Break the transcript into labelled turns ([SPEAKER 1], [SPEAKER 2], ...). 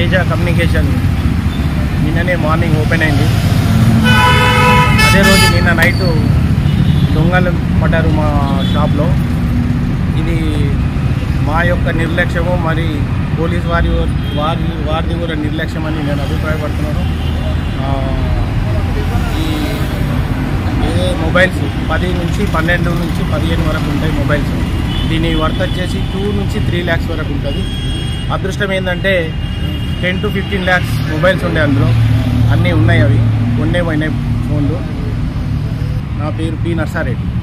[SPEAKER 1] Teja communication నిన్ననే morning open అయింది అదే రోజు నిన్న నైట్ దొంగలు పడ్డారు మా షాప్లో ఇది మా యొక్క నిర్లక్ష్యము మరి పోలీస్ వారి వారి వారిది కూడా నిర్లక్ష్యం అని నేను అభిప్రాయపడుతున్నాను ఆ, ఈ ఏదే మొబైల్స్ పది నుంచి పన్నెండు నుంచి పదిహేను వరకు ఉంటాయి మొబైల్స్ దీని వర్త్ వచ్చేసి టూ నుంచి త్రీ ల్యాక్స్ వరకు ఉంటుంది అదృష్టం ఏంటంటే ten to fifteen lakhs mobiles ఉండే అందులో అన్నీ ఉన్నాయి అవి కొన్నే పోయినాయి ఫోన్లు నా పేరు పి నర్సారెడ్డి